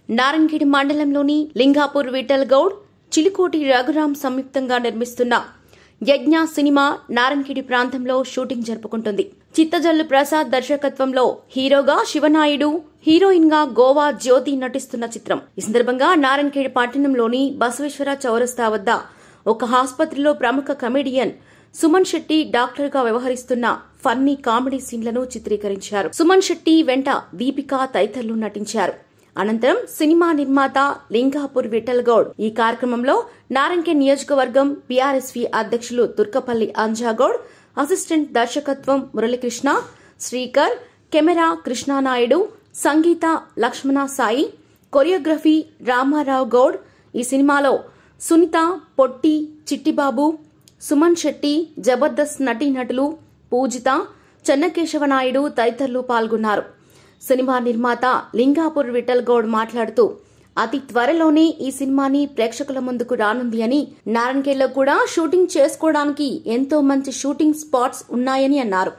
నారంగిడి మండలంలోని లింగాపూర్ విఠల్ గౌడ్ చిలుకోటి రఘురాం సంయుక్తంగా నిర్మిస్తున్న యజ్ఞ సినిమా నారంగిడి ప్రాంతంలో షూటింగ్ జరుపుకుంటుంది చిత్తజల్లు ప్రసాద్ దర్శకత్వంలో హీరోగా శివనాయుడు హీరోయిన్ గా గోవా జ్యోతి నటిస్తున్న చిత్రం ఈ సందర్భంగా నారంగిడి పట్టణంలోని బసవేశ్వర చౌరస్తా వద్ద ఒక ఆసుపత్రిలో ప్రముఖ కమెడియన్ సుమన్ శెట్టి డాక్టర్ గా వ్యవహరిస్తున్న ఫన్నీ కామెడీ సీన్లను చిత్రీకరించారు సుమన్ శెట్టి వెంట దీపిక తదితరులు నటించారు అనంతరం సినిమా నిర్మాత లింగాపూర్ విఠల్ గౌడ్ ఈ కార్యక్రమంలో నారంకే నియోజకవర్గం బీఆర్ఎస్వి అధ్యక్షులు తుర్కపల్లి అంజాగౌడ్ అసిస్టెంట్ దర్శకత్వం మురళీకృష్ణ శ్రీకర్ కెమెరా కృష్ణానాయుడు సంగీత లక్ష్మణ సాయి కొరియోగ్రఫీ రామారావు గౌడ్ ఈ సినిమాలో సునీత పొట్టి చిట్టిబాబు సుమన్ శెట్టి జబర్దస్త్ నటీనటులు పూజిత చెన్నకేశవ నాయుడు తదితరులు పాల్గొన్నారు సినిమా నిర్మాత లింగాపూర్ విఠల్ గౌడ్ మాట్లాడుతూ అతి త్వరలోనే ఈ సినిమాని ప్రేక్షకుల ముందుకు రానుంది అని నారాయణఖేడ్లో కూడా షూటింగ్ చేసుకోవడానికి ఎంతో మంచి షూటింగ్ స్పాట్స్ ఉన్నాయని అన్నారు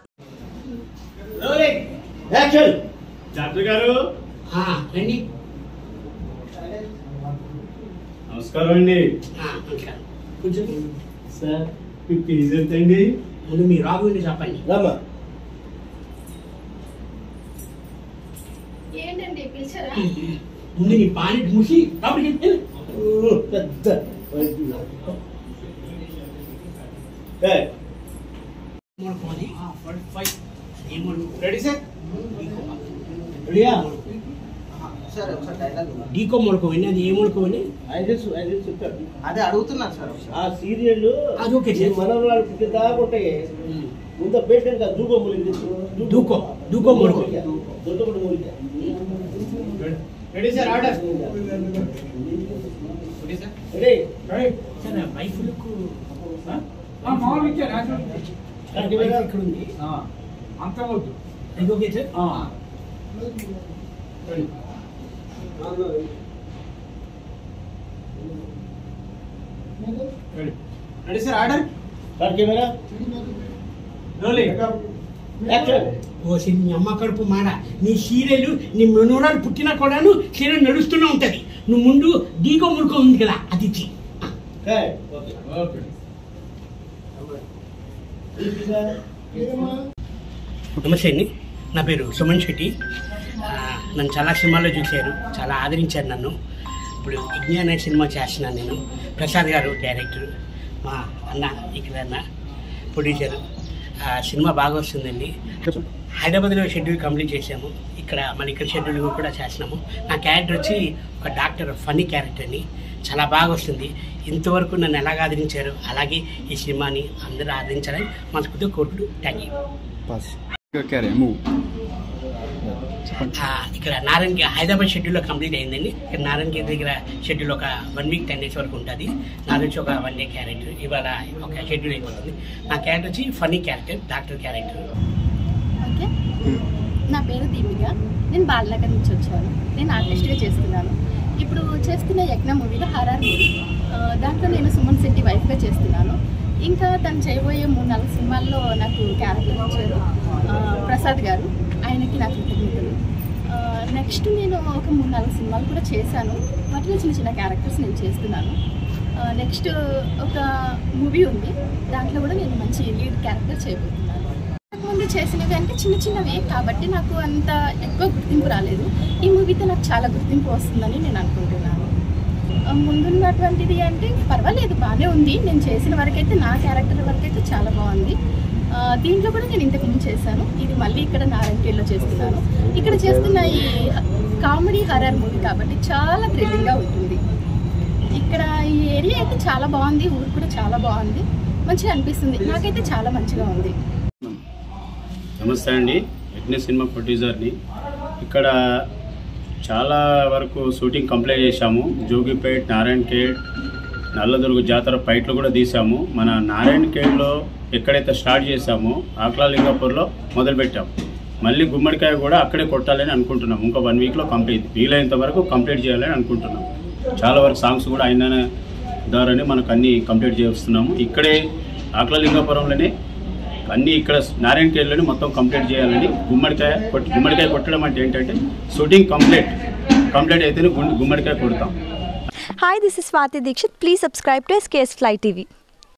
యాక్షన్ డాక్టర్ గారు ఆ, రండి నమస్కారం అండి ఆ, నమస్కారం కూర్చోండి సార్ మీ ఫీజు ఎంత అండి ముందు మీ రాగుని చెప్పండి రమ్మా ఏంటండి పిలిచారా ముందు నీ పాని మూసి కాబట్టి పెద్ద ఏయ్, రెడీ సార్ రెడీయా? సార్ ఒకసారి డైలాగ్ డీకో మొలకోవని అది ఏ మొలకోవని ఆయన తెలుసు ఆయన తెలుసు చెప్తాడు అదే అడుగుతున్నాను సార్ ఒకసారి ఆ సీరియల్ అది ఓకే సార్. మనవరాలు పుట్టిన దాకా ఉంటాయి ముందు పేషెంట్ గా దూకో మూలిక దూకో, దూకో మూలిక. దొడ్డపడి మూలిక ready sir order ready sir wife look correct వేనా? ఇక్కడ ఉంది అంత వద్దు ఇది okay sir ready sir order correct camera action ఓ సిరి నీ అమ్మ కడుపు మాడ నీ సీరియల్ నీ మనోరాలు పుట్టినా కూడాను సీరియల్ నడుస్తూనే ఉంటది నువ్వు ముందు డీకో ముడుకో ఉంది కదా అది ఇచ్చి ఏయ్, ఓకే ఓకే ఇది సార్. నమస్తే అండి నా పేరు సుమన్ శెట్టి ఆ, నన్ను చాలా సినిమాల్లో చూశారు చాలా ఆదరించారు నన్ను ఇప్పుడు విజ్ఞాన అనే సినిమా చేస్తున్నాను నేను ప్రసాద్ గారు డైరెక్టర్ మా అన్న ఇక్కడ అన్న ప్రొడ్యూసర్ ఆ సినిమా బాగా వస్తుందండి హైదరాబాద్లో షెడ్యూల్ కంప్లీట్ చేసాము ఇక్కడ మళ్ళీ ఇక్కడ షెడ్యూల్ కూడా చేస్తున్నాము నా క్యారెక్టర్ వచ్చి ఒక డాక్టర్ ఫన్నీ క్యారెక్టర్ని చాలా బాగా వస్తుంది ఇంతవరకు నన్ను ఎలాగ ఆదరించారు అలాగే ఈ సినిమాని అందరూ ఆదరించాలని మనస్ఫూర్తిగా కోరుకుంటూ థ్యాంక్ యూ पास क्या रहे मूव ఆ, ఇక్కడ నారాయణ హైదరాబాద్ షెడ్యూల్లో కంప్లీట్ అయిందండి ఇక్కడ నారాయణ దగ్గర షెడ్యూల్ ఒక వన్ వీక్ టెన్ డేస్ వరకు ఉంటుంది నాది వచ్చి ఒక వన్ డే క్యారెక్టర్ ఇవాళ ఒక షెడ్యూల్ అయిపోతుంది నా క్యారెక్టర్ వచ్చి funny character doctor character okay నా పేరు దీపిక నేను బాలనగర్ నుంచి వచ్చాను నేను ఆర్టిస్ట్గా చేస్తున్నాను ఇప్పుడు చేస్తున్న యజ్ఞ మూవీలో హరార్ మూవీ దాంట్లో నేను సుమన్ శెట్టి వైఫ్గా చేస్తున్నాను ఇంకా తను చేయబోయే మూడు నాలుగు సినిమాల్లో నాకు క్యారెక్టర్ ఇచ్చారు ఆ, ప్రసాద్ గారు ఆయనకి నా కృతజ్ఞతలు నెక్స్ట్ నేను ఒక మూడు నాలుగు సినిమాలు కూడా చేశాను వాటిలో చిన్న చిన్న క్యారెక్టర్స్ నేను చేస్తున్నాను నెక్స్ట్ ఒక మూవీ ఉంది దాంట్లో కూడా నేను మంచి లీడ్ క్యారెక్టర్ చేయబోతున్నాను ముందు చేసినవి అంటే చిన్న చిన్నవి కాబట్టి నాకు అంత ఎక్కువ గుర్తింపు రాలేదు ఈ మూవీతో నాకు చాలా గుర్తింపు వస్తుందని నేను అనుకుంటున్నాను ఆ, ముందున్నటువంటిది అంటే పర్వాలేదు బాగానే ఉంది నేను చేసిన వరకైతే నా క్యారెక్టర్ వరకైతే చాలా బాగుంది ఆ, దీంట్లో కూడా నేను ఇంతకు ముందు చేశాను ఇది మళ్ళీ ఇక్కడ నారాయణకేలో చేస్తున్నాను ఇక్కడ చేస్తున్న ఈ కామెడీ హర్రర్ మూవీ కాబట్టి చాలా థ్రిల్లింగ్గా ఉంటుంది ఇక్కడ ఈ ఏరియా అయితే చాలా బాగుంది ఊరు కూడా చాలా బాగుంది మంచిగా అనిపిస్తుంది నాకైతే చాలా మంచిగా ఉంది నమస్తే అండి యజ్ఞ సినిమా ప్రొడ్యూసర్ని ఇక్కడ చాలా వరకు షూటింగ్ కంప్లీట్ చేశాము జోగిపేట్ నారాయణ ఖేడ్ నల్లదుర్గ జాతర ఫైట్లు కూడా తీసాము మన నారాయణ ఖేడ్లో ఎక్కడైతే స్టార్ట్ చేశామో ఆక్లాలింగపూర్లో మొదలుపెట్టాం మళ్ళీ గుమ్మడికాయ కూడా అక్కడే కొట్టాలని అనుకుంటున్నాం ఇంకా వన్ వీక్లో కంప్లీట్ వీలైనంత వరకు కంప్లీట్ చేయాలని అనుకుంటున్నాం చాలా వరకు సాంగ్స్ కూడా ఆయన ద్వారానే మనకు అన్నీ కంప్లీట్ చేస్తున్నాము ఇక్కడే ఆక్లలింగపురంలోనే అన్నీ ఇక్కడ నారాయణ కేర్లోనే మొత్తం కంప్లీట్ చేయాలని గుమ్మడికాయ కొట్టి గుమ్మడికాయ కొట్టడం అంటే ఏంటంటే షూటింగ్ కంప్లీట్ కంప్లీట్ అయితేనే గుం- గుమ్మడికాయ కొడతాం Hi, this is Swati Dikshit. Please subscribe to SKS Fly TV.